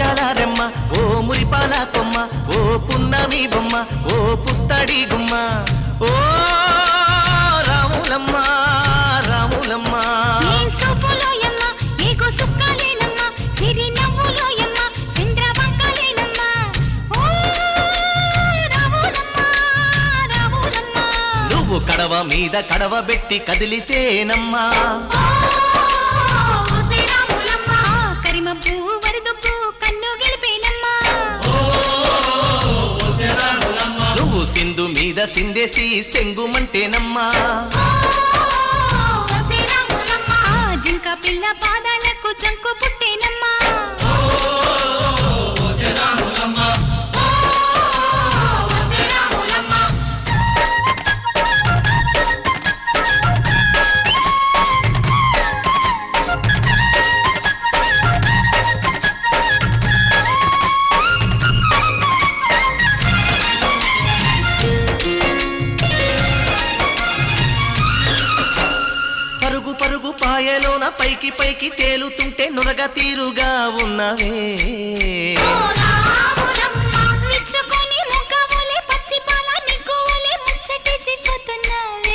ముత్యాల ఓ మురిపాల కొమ్మ ఓ పున్నమి బొమ్మ ఓ పుత్తడి గుమ్మ ఓ రాములమ్మ రాములమ్మ నీ చూపులోయమ్మ, నీకు సుక్కలేనమ్మ, సిరి నవ్వులోయమ్మ, చంద్రవంకలేనమ్మ. ఓ రాములమ్మ, రాములమ్మ. నువ్వు కడవ మీద కడవ పెట్టి కదిలితేనమ్మా ఓ ఓసే రాములమ్మ, కరిమబ్బు వరదబ్బు కన్ను గెలిపేనమ్మ. నువ్వు సింధు మీద సిందేసి సెంగుమంటేనమ్మా ఓసే రాములమ్మ, జింక పిల్ల పాదాలకు జంకు పుట్టేనమ్మ. ఓసే రాములమ్మ. పరుగు పరుగు పాయలోన పైకి పైకి తేలుతుంటే నురగ తీరుగా ఉన్నవే మెచ్చుకొని ముగ్గవోలే పచ్చి పాల నిగ్గువోలే ముచ్చటేసి పోతున్నావే.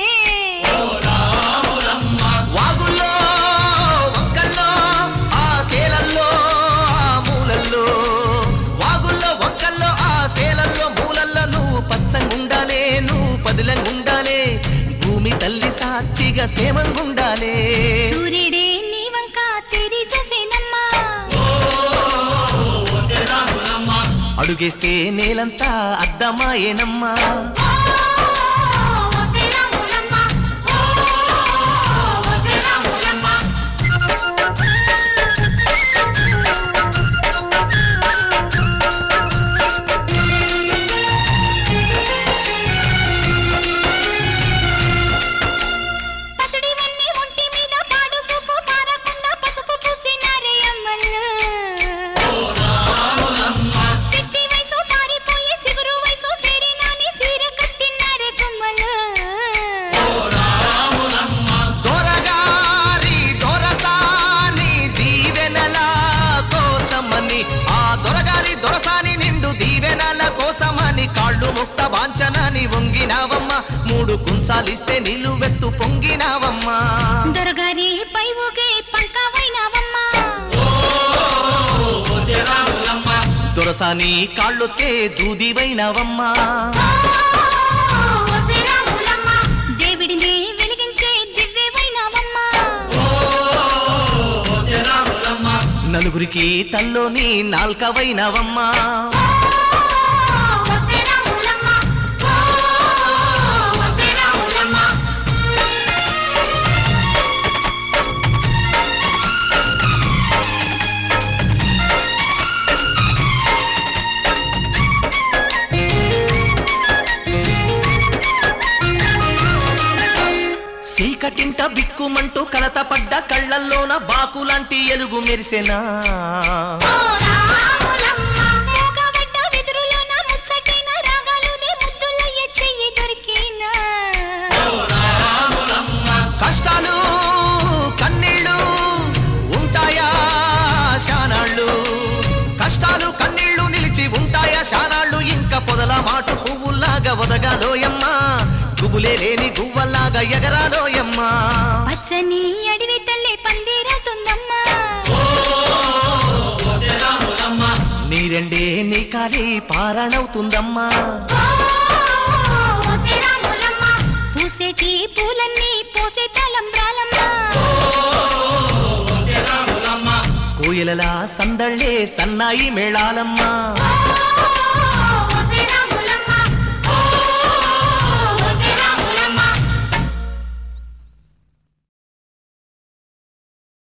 వాగుల్లో వంకల్లో ఆ సేలల్లో ఆ మూలల్లో వాగుల్లో వంకల్లో ఆ సేలల్లో మూలల్లో నువ్వు పచ్చంగుండాలే నువ్వు పదిలంగుండాలే భూమి తల్లి సాక్షిగా సేమంగుండాలే సూర్యుడే నీ వంక తెరి చూసేనమ్మా. అడుగేస్తే నేలంతా అద్దమాయేనమ్మా ఓసే రాములమ్మ, ఓసే రాములమ్మ. పసిడివన్నీ ఒంటి మీద పాడు సూపు పారకుండా పసుపు పూసినారే అమ్మలు. సిట్టి వయసు పారిపోయి సిగురు వయసు సేరినాని సీర కట్టినారే గుమ్మలు. దొరగారి దొరసాని దీవెనల కోసమని ఆ దొరగారి దొరసాని నిండు దీవెనల కోసమని కాళ్ళు ముక్త వాంచనని వంగినావమ్మ మూడు కుంచాలిస్తే నిలువెత్తు పొంగినావమ్మా దొరగారి పై ఊగే పంకవైనావమ్మా. దొరసాని కాళ్ళొత్తే దూదివైనావమ్మా ఓసే రాములమ్మ, దేవుడిని వెలిగించే దివ్యవైనావమ్మా. నలుగురికి తల్లోని నాల్కవైనావమ్మా ఓసే రాములమ్మ, ఓసే రాములమ్మ. సీకటింట బిక్కుమంటూ కలత పడ్డ కళ్ళల్లోన బాకులాంటి ఎలుగు మెరిసెనా ఓ రాములమ్మ, మూగబడ్డ వెదురులోన ముచ్చటైన రాగాలునే ముద్దులయ్యే చెయ్యి దొరికినా. కష్టాలు కన్నీళ్ళు ఉంటాయా శానాళ్ళు కష్టాలు కన్నీళ్ళు నిలిచి ఉంటాయా శానాళ్ళు ఇంకా పొదల మాటు పువ్వుల్లాగా ఒదగాలోయమ్మా గుబులే లేని గువ్వల్లాగా ఎగరాలోయమ్మా పచ్చని అడవి తల్లి పందిరవుతుందమ్మా నీరెండే నీ కాలి పారణవుతుందమ్మా ఓసే రాములమ్మ, పూసేటి పూలన్నీ పోసే తలంబ్రాలమ్మా కోయిలలా సందళ్ళే సన్నాయి మేళాలమ్మా ఓసే రాములమ్మ,